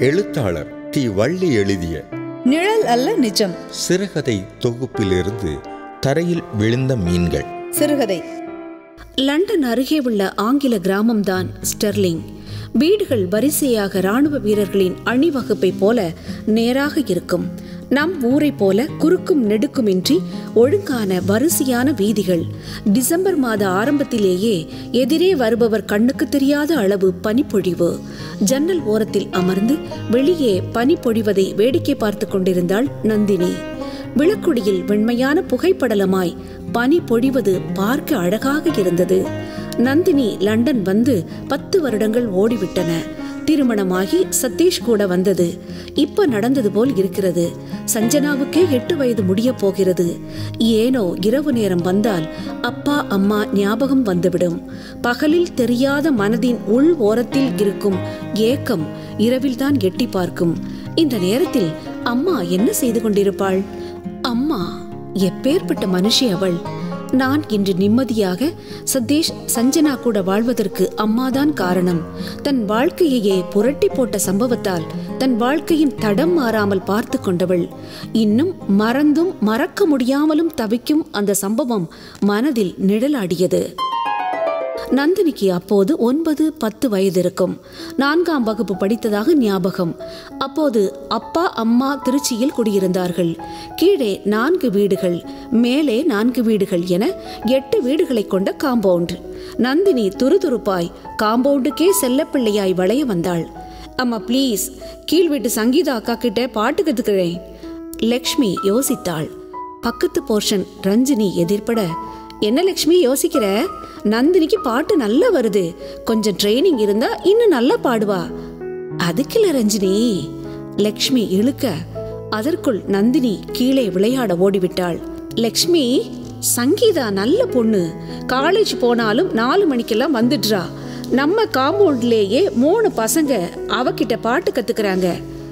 எழுத்தாளர் டி வள்ளி எழுதிய நிழல் அல்ல நிஜம் சிறுகதை தொகுப்பிலிருந்து தரையில் விழுந்த மீன்கள் சிறுகதை லண்டன் அருகே உள்ள ஆங்கில கிராமம்தான் ஸ்டெர்லிங் வீடுகள் வரிசையாக ராணுவ வீரர்களின் அணிவகுப்பைப் போல நேராக இருக்கும் நம் ஊரைப் போல குறுக்கும் நெடுக்குமின்றி ஒழுங்கான வரிசையான வீதிகள் டிசம்பர் மாத ஆரம்பத்திலேயே எதிரே வருபவர் கண்ணுக்கு தெரியாத அளவு பனிப்பொழிவு ஜன்னல் ஓரத்தில் அமர்ந்து வெளியே பனி பொழிவதை வேடிக்கை பார்த்து கொண்டிருந்தாள் நந்தினி விளக்குடியில் வெண்மையான புகைப்படலமாய் பனி பொழிவது பார்க்க அழகாக இருந்தது நந்தினி லண்டன் வந்து பத்து வருடங்கள் ஓடிவிட்டன திருமணமாகி சதீஷ் கூட வந்தது இப்ப நடந்தது போல் இருக்கிறது சஞ்சனாவுக்கே எட்டு வயது முடிய போகிறது ஏனோ இரவு நேரம் வந்தால் அப்பா அம்மா ஞாபகம் வந்துவிடும் பகலில் தெரியாத மனதின் உள் ஓரத்தில் இருக்கும் ஏக்கம் இரவில்தான் எட்டி பார்க்கும் இந்த நேரத்தில் அம்மா என்ன செய்து கொண்டிருப்பாள் அம்மா எப்பேற்பட்ட மனுஷி அவள் நான் இன்று நிம்மதியாக சதீஷ் சஞ்சனா கூட வாழ்வதற்கு அம்மாதான் காரணம் தன் வாழ்க்கையையே புரட்டி போட்ட சம்பவத்தால் தன் வாழ்க்கையின் தடம் மாறாமல் பார்த்து கொண்டவள் இன்னும் மறந்தும் மறக்க முடியாமலும் தவிக்கும் அந்த சம்பவம் மனதில் நிழலாடியது நந்தினிக்கு அப்போது ஒன்பது பத்து வயது இருக்கும் நான்காம் வகுப்பு படித்ததாக ஞாபகம் அப்போது அப்பா அம்மா திருச்சியில் குடியிருந்தார்கள் கீழே நான்கு வீடுகள் மேலே நான்கு வீடுகள் என எட்டு வீடுகளை கொண்ட காம்பவுண்ட் நந்தினி துருதுருப்பாய் காம்பவுண்டுக்கே செல்லப்பிள்ளையாய் வளைய வந்தாள் அம்மா ப்ளீஸ் கீழ் வீட்டு சங்கீதா அக்கா கிட்ட பாட்டு கத்துக்கிறேன் லக்ஷ்மி யோசித்தாள் பக்கத்து போர்ஷன் ரஞ்சினி எதிர்பட என்ன லக்ஷ்மி யோசிக்கிற நந்தினிக்கு பாட்டு நல்லா வருது கொஞ்சம் ட்ரைனிங் இருந்தா இன்னும் நல்லா பாடுவா அதுக்கில்ல ரஞ்சினி லக்ஷ்மி இழுக்க அதற்குள் நந்தினி கீழே விளையாட ஓடிவிட்டாள் லக்ஷ்மி சங்கீதா நல்ல பொண்ணு காலேஜ் போனாலும் நாலு மணிக்கெல்லாம் வந்துடுறா நம்ம காம்பவுண்ட்லேயே மூணு பசங்க அவகிட்ட பாட்டு கத்துக்கிறாங்க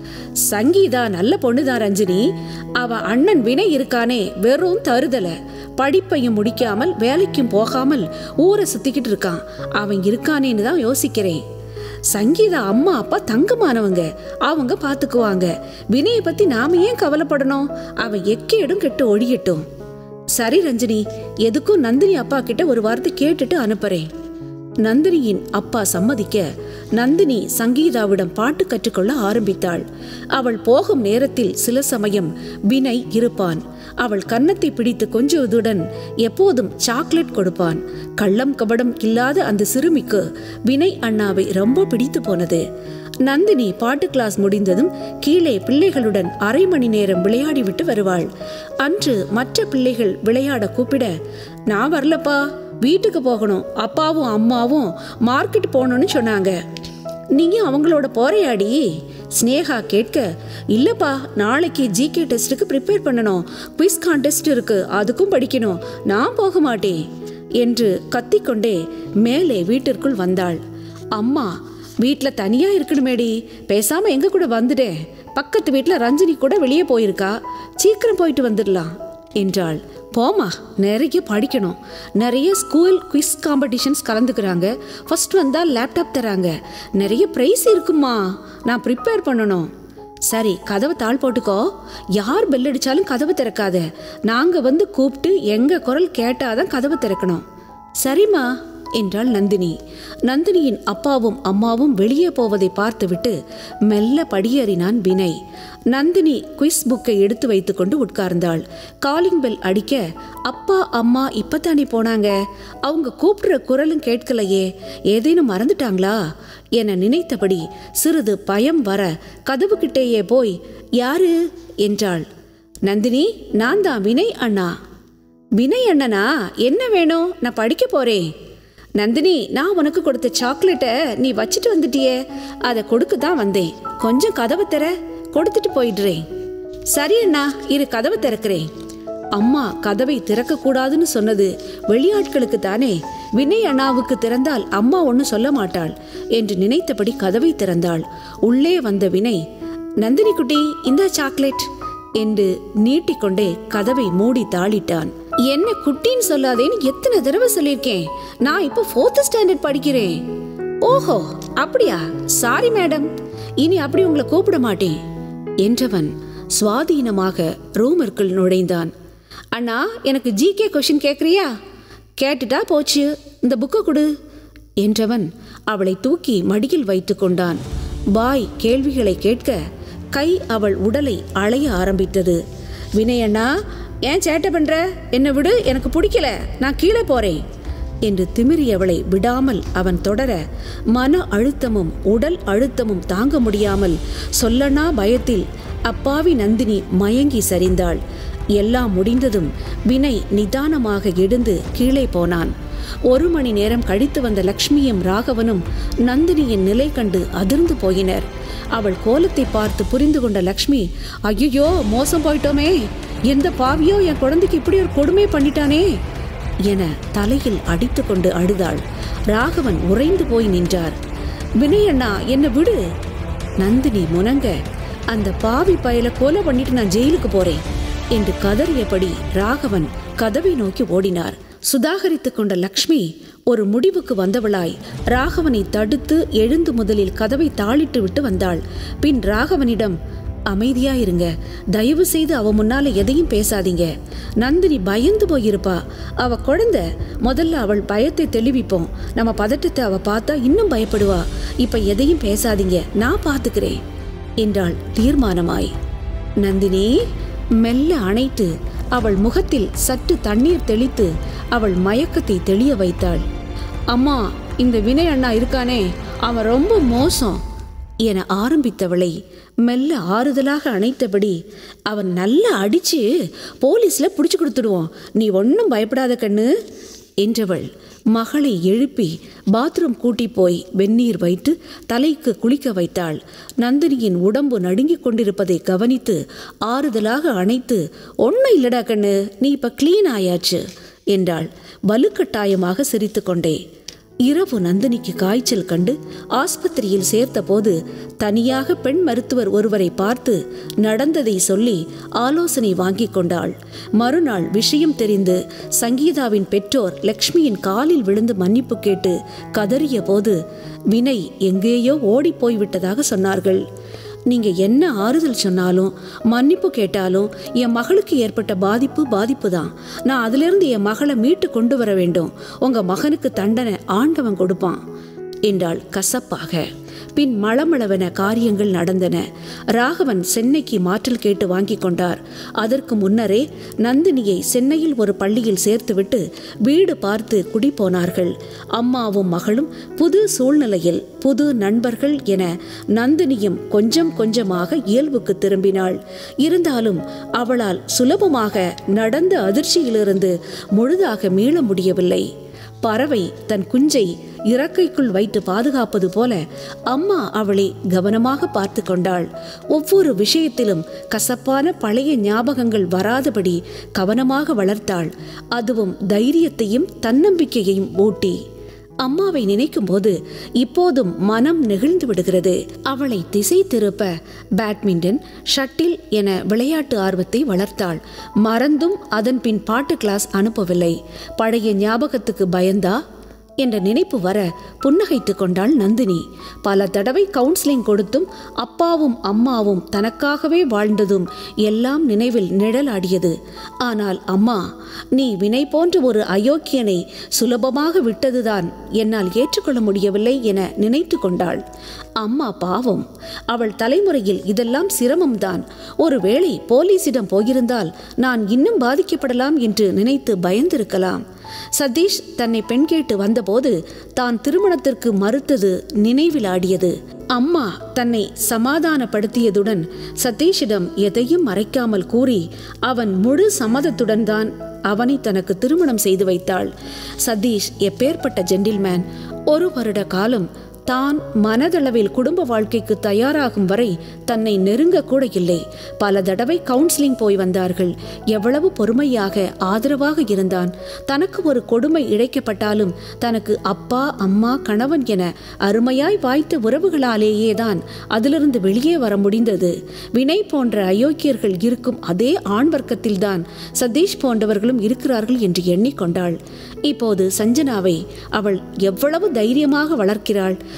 சங்கீதா நல்ல பொண்ணுதான் ரஞ்சினி அவ அண்ணன் வினை இருக்கானே வெறும் தருதல படிப்பையும் முடிக்காமல் வேலைக்கும் போகாமல் ஊரை சுத்திக்கிட்டு இருக்கான் அவன் இருக்கானேன்னு தான் யோசிக்கிறேன் சங்கீதா அம்மா அப்பா தங்கமானவங்க அவங்க பாத்துக்குவாங்க வினையை பத்தி நாம ஏன் கவலைப்படணும் அவன் எக்கேடும் கெட்டு ஒழியட்டும் சரி ரஞ்சினி எதுக்கும் நந்தினி அப்பா கிட்ட ஒரு வார்த்தை கேட்டுட்டு அனுப்புறேன் நந்தினியின் அப்பா சம்மதிக்க நந்தினி சங்கீதாவிடம் பாட்டு கற்றுக்கொள்ள ஆரம்பித்தாள் அவள் போகும் நேரத்தில் சில சமயம் வினய் இருப்பான் அவள் கன்னத்தை பிடித்து கொஞ்சுவதுடன் எப்போதும் சாக்லேட் கொடுப்பான் கள்ளம் கபடம் இல்லாத அந்த சிறுமிக்கு வினய் அண்ணாவை ரொம்ப பிடித்து போனது நந்தினி பாட்டு கிளாஸ் முடிந்ததும் கீழே பிள்ளைகளுடன் அரை மணி நேரம் விளையாடிவிட்டு வருவாள் அன்று மற்ற பிள்ளைகள் விளையாட கூப்பிட நான் வரலப்பா வீட்டுக்கு போகணும் அப்பாவும் அம்மாவும் மார்க்கெட் போகணும்னு சொன்னாங்க நீயும் அவங்களோட போறையாடி ஸ்னேகா கேட்க இல்லப்பா நாளைக்கு ஜிகே டெஸ்ட்டுக்கு ப்ரிப்பேர் பண்ணணும் குவிஸ் கான்டெஸ்ட் இருக்கு அதுக்கும் படிக்கணும் நான் போக மாட்டேன் என்று கத்திக்கொண்டே மேலே வீட்டிற்குள் வந்தாள் அம்மா வீட்டில் தனியாக இருக்கணுமேடி பேசாமல் எங்க கூட வந்துட்டேன் பக்கத்து வீட்டில் ரஞ்சினி கூட வெளியே போயிருக்கா சீக்கிரம் போயிட்டு வந்துடலாம் என்றாள் போமா நிறைய படிக்கணும் நிறைய ஸ்கூல் குவிஸ் காம்படிஷன்ஸ் கலந்துக்கிறாங்க ஃபர்ஸ்ட் வந்தால் லேப்டாப் தராங்க நிறைய ப்ரைஸ் இருக்குமா நான் ப்ரிப்பேர் பண்ணணும் சரி கதவை தாழ் போட்டுக்கோ யார் பெல் அடிச்சாலும் கதவு திறக்காத நாங்கள் வந்து கூப்பிட்டு எங்கள் குரல் கேட்டாதான் கதவு திறக்கணும் சரிம்மா என்றாள் நந்தினி நந்தினியின் அப்பாவும் அம்மாவும் வெளியே போவதை பார்த்துவிட்டு மெல்ல படியேறினான் வினய் நந்தினி குவிஸ் புக்கை எடுத்து வைத்துக்கொண்டு உட்கார்ந்தாள் காலிங் பெல் அடிக்க அப்பா அம்மா இப்பத்தானே போனாங்க அவங்க கூப்பிடுற குரலும் கேட்கலையே ஏதேனும் மறந்துட்டாங்களா என நினைத்தபடி சிறிது பயம் வர கதவுகிட்டேயே போய் யாரு என்றாள் நந்தினி நான் தான் வினய் அண்ணா வினய் அண்ணனா என்ன வேணும் நான் படிக்க போறேன் நந்தினி நான் உனக்கு கொடுத்த சாக்லேட்டை நீ வச்சுட்டு வந்துட்டியே அதை கொடுக்க தான் வந்தேன் கொஞ்சம் கதவை திற கொடுத்துட்டு போயிடுறேன் சரி அண்ணா இரு கதவை திறக்கிறேன் அம்மா கதவை திறக்கக்கூடாதுன்னு சொன்னது வெளியாட்களுக்கு தானே வினய் அண்ணாவுக்கு திறந்தால் அம்மா ஒன்றும் சொல்ல மாட்டாள் என்று நினைத்தபடி கதவை திறந்தாள் உள்ளே வந்த வினய் நந்தினி குட்டி இந்த சாக்லேட் என்று நீட்டிக்கொண்டே கதவை மூடி தாளிட்டான் என்ன குட்டின்னு சொல்லாதேன்னு எத்தனை தடவை சொல்லியிருக்கேன் நான் இப்போ ஃபோர்த் ஸ்டாண்டர்ட் படிக்கிறேன் ஓஹோ அப்படியா சாரி மேடம் இனி அப்படி உங்களை கூப்பிட மாட்டேன் என்றவன் சுவாதீனமாக ரூமிற்குள் நுழைந்தான் அண்ணா எனக்கு ஜிகே கொஷின் கேட்குறியா கேட்டுட்டா போச்சு இந்த புக்கை கொடு என்றவன் அவளை தூக்கி மடியில் வைத்து கொண்டான் பாய் கேள்விகளை கேட்க கை அவள் உடலை அலைய ஆரம்பித்தது வினயண்ணா ஏன் சேட்டை பண்ற என்னை விடு எனக்கு பிடிக்கல நான் கீழே போறேன் என்று திமிரியவளை விடாமல் அவன் தொடர மன அழுத்தமும் உடல் அழுத்தமும் தாங்க முடியாமல் சொல்லனா பயத்தில் அப்பாவி நந்தினி மயங்கி சரிந்தாள் எல்லாம் முடிந்ததும் வினை நிதானமாக எழுந்து கீழே போனான் ஒரு மணி நேரம் கழித்து வந்த லக்ஷ்மியும் ராகவனும் நந்தினியின் நிலை கண்டு அதிர்ந்து போயினர் அவள் கோலத்தை பார்த்து புரிந்து கொண்ட லக்ஷ்மி ஐயோ மோசம் போயிட்டோமே எந்த பாவியோ என் குழந்தைக்கு இப்படி ஒரு கொடுமை பண்ணிட்டானே என தலையில் அடித்துக்கொண்டு அழுதாள் ராகவன் உறைந்து போய் நின்றார் வினயண்ணா என்ன விடு நந்தினி முனங்க அந்த பாவி பயல கொலை பண்ணிட்டு நான் ஜெயிலுக்கு போறேன் என்று கதறியபடி ராகவன் கதவை நோக்கி ஓடினார் சுதாகரித்துக் கொண்ட லக்ஷ்மி ஒரு முடிவுக்கு வந்தவளாய் ராகவனை தடுத்து எழுந்து முதலில் கதவை தாளிட்டு விட்டு வந்தாள் பின் ராகவனிடம் அமைதியா இருங்க தயவு செய்து அவ முன்னால எதையும் பேசாதீங்க நந்தினி பயந்து போயிருப்பா அவ குழந்தை முதல்ல அவள் பயத்தை தெளிவிப்போம் நம்ம பதட்டத்தை அவ பார்த்தா இன்னும் பயப்படுவா இப்ப எதையும் பேசாதீங்க நான் பாத்துக்கிறேன் என்றாள் தீர்மானமாய் நந்தினி மெல்ல அணைத்து அவள் முகத்தில் சற்று தண்ணீர் தெளித்து அவள் மயக்கத்தை தெளிய வைத்தாள் அம்மா இந்த வினய் அண்ணா இருக்கானே அவன் ரொம்ப மோசம் என ஆரம்பித்தவளை மெல்ல ஆறுதலாக அணைத்தபடி அவன் நல்லா அடிச்சு போலீஸ்ல பிடிச்சு கொடுத்துடுவோம் நீ ஒன்றும் பயப்படாத கண்ணு என்றவள் மகளை எழுப்பி பாத்ரூம் கூட்டி போய் வெந்நீர் வைத்து தலைக்கு குளிக்க வைத்தாள் நந்தினியின் உடம்பு நடுங்கிக் கொண்டிருப்பதை கவனித்து ஆறுதலாக அணைத்து ஒன்றும் இல்லடா கண்ணு நீ இப்ப க்ளீன் ஆயாச்சு என்றாள் வலுக்கட்டாயமாக சிரித்துக்கொண்டே இரவு நந்தினிக்கு காய்ச்சல் கண்டு ஆஸ்பத்திரியில் சேர்த்தபோது தனியாக பெண் மருத்துவர் ஒருவரை பார்த்து நடந்ததை சொல்லி ஆலோசனை வாங்கிக் கொண்டாள் மறுநாள் விஷயம் தெரிந்து சங்கீதாவின் பெற்றோர் லக்ஷ்மியின் காலில் விழுந்து மன்னிப்பு கேட்டு கதறிய போது வினை எங்கேயோ ஓடிப் போய்விட்டதாக சொன்னார்கள் நீங்க என்ன ஆறுதல் சொன்னாலும் மன்னிப்பு கேட்டாலும் என் மகளுக்கு ஏற்பட்ட பாதிப்பு பாதிப்பு தான் நான் அதிலிருந்து என் மகளை மீட்டு கொண்டு வர வேண்டும் உங்க மகனுக்கு தண்டனை ஆண்டவன் கொடுப்பான் என்றாள் கசப்பாக பின் மளமளவென காரியங்கள் நடந்தன ராகவன் சென்னைக்கு மாற்றல் கேட்டு வாங்கி கொண்டார் அதற்கு முன்னரே நந்தினியை சென்னையில் ஒரு பள்ளியில் சேர்த்துவிட்டு வீடு பார்த்து குடிபோனார்கள் அம்மாவும் மகளும் புது சூழ்நிலையில் புது நண்பர்கள் என நந்தினியும் கொஞ்சம் கொஞ்சமாக இயல்புக்கு திரும்பினாள் இருந்தாலும் அவளால் சுலபமாக நடந்த அதிர்ச்சியிலிருந்து முழுதாக மீள முடியவில்லை பறவை தன் குஞ்சை இறக்கைக்குள் வைத்து பாதுகாப்பது போல அம்மா அவளை கவனமாக பார்த்து கொண்டாள் ஒவ்வொரு விஷயத்திலும் கசப்பான பழைய ஞாபகங்கள் வராதபடி கவனமாக வளர்த்தாள் அதுவும் தைரியத்தையும் தன்னம்பிக்கையையும் ஊட்டி அம்மாவை நினைக்கும் போது இப்போதும் மனம் நெகிழ்ந்து விடுகிறது அவளை திசை திருப்ப பேட்மிண்டன் ஷட்டில் என விளையாட்டு ஆர்வத்தை வளர்த்தாள் மறந்தும் அதன் பின் பாட்டு கிளாஸ் அனுப்பவில்லை பழைய ஞாபகத்துக்கு பயந்தா என்ற நினைப்பு வர புன்னகைத்து கொண்டாள் நந்தினி பல தடவை கவுன்சிலிங் கொடுத்தும் அப்பாவும் அம்மாவும் தனக்காகவே வாழ்ந்ததும் எல்லாம் நினைவில் நிழலாடியது ஆனால் அம்மா நீ வினை போன்ற ஒரு அயோக்கியனை சுலபமாக விட்டதுதான் என்னால் ஏற்றுக்கொள்ள முடியவில்லை என நினைத்து கொண்டாள் அம்மா பாவம் அவள் தலைமுறையில் இதெல்லாம் சிரமம்தான் ஒருவேளை போலீசிடம் போயிருந்தால் நான் இன்னும் பாதிக்கப்படலாம் என்று நினைத்து பயந்திருக்கலாம் சதீஷ் தன்னை பெண் கேட்டு வந்தபோது தான் திருமணத்திற்கு மறுத்தது நினைவில் ஆடியது அம்மா தன்னை சமாதானப்படுத்தியதுடன் சதீஷிடம் எதையும் மறைக்காமல் கூறி அவன் முழு சம்மதத்துடன் தான் அவனை தனக்கு திருமணம் செய்து வைத்தாள் சதீஷ் எப்பேற்பட்ட ஜென்டில்மேன் ஒரு வருட காலம் தான் மனதளவில் குடும்ப வாழ்க்கைக்கு தயாராகும் வரை தன்னை நெருங்க கூட இல்லை பல தடவை கவுன்சிலிங் போய் வந்தார்கள் எவ்வளவு பொறுமையாக ஆதரவாக இருந்தான் தனக்கு ஒரு கொடுமை இழைக்கப்பட்டாலும் தனக்கு அப்பா அம்மா கணவன் என அருமையாய் வாய்த்த உறவுகளாலேயே தான் அதிலிருந்து வெளியே வர முடிந்தது வினை போன்ற அயோக்கியர்கள் இருக்கும் அதே ஆண் வர்க்கத்தில்தான் சதீஷ் போன்றவர்களும் இருக்கிறார்கள் என்று எண்ணிக்கொண்டாள் இப்போது சஞ்சனாவை அவள் எவ்வளவு தைரியமாக வளர்க்கிறாள்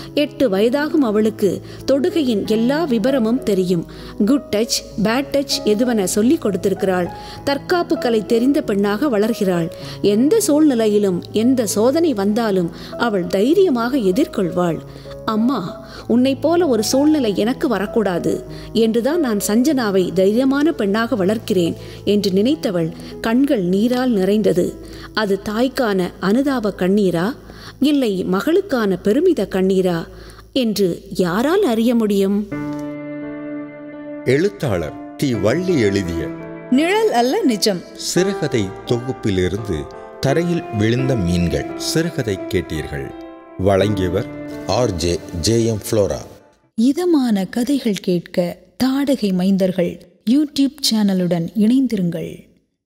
எட்டு வயதாகும் அவளுக்கு தொடுகையின் எல்லா விபரமும் தெரியும் குட் டச் பேட் டச் எதுவென சொல்லிக் கொடுத்திருக்கிறாள் தற்காப்பு கலை தெரிந்த பெண்ணாக வளர்கிறாள் எந்த சூழ்நிலையிலும் எந்த சோதனை வந்தாலும் அவள் தைரியமாக எதிர்கொள்வாள் அம்மா உன்னை போல ஒரு சூழ்நிலை எனக்கு வரக்கூடாது என்றுதான் நான் சஞ்சனாவை தைரியமான பெண்ணாக வளர்க்கிறேன் என்று நினைத்தவள் கண்கள் நீரால் நிறைந்தது அது தாய்க்கான அனுதாப கண்ணீரா இல்லை மகளுக்கான பெருமித கண்ணீரா என்று யாரால் அறிய முடியும் எழுத்தாளர் டி வள்ளி எழுதிய நிழல் அல்ல நிஜம் சிறுகதை தொகுப்பிலிருந்து தரையில் விழுந்த மீன்கள் சிறுகதை கேட்டீர்கள் வழங்கியவர் R J J M Flora இதமான கதைகள் கேட்க தாடகை மைந்தர்கள் யூடியூப் சேனலுடன் இணைந்திருங்கள்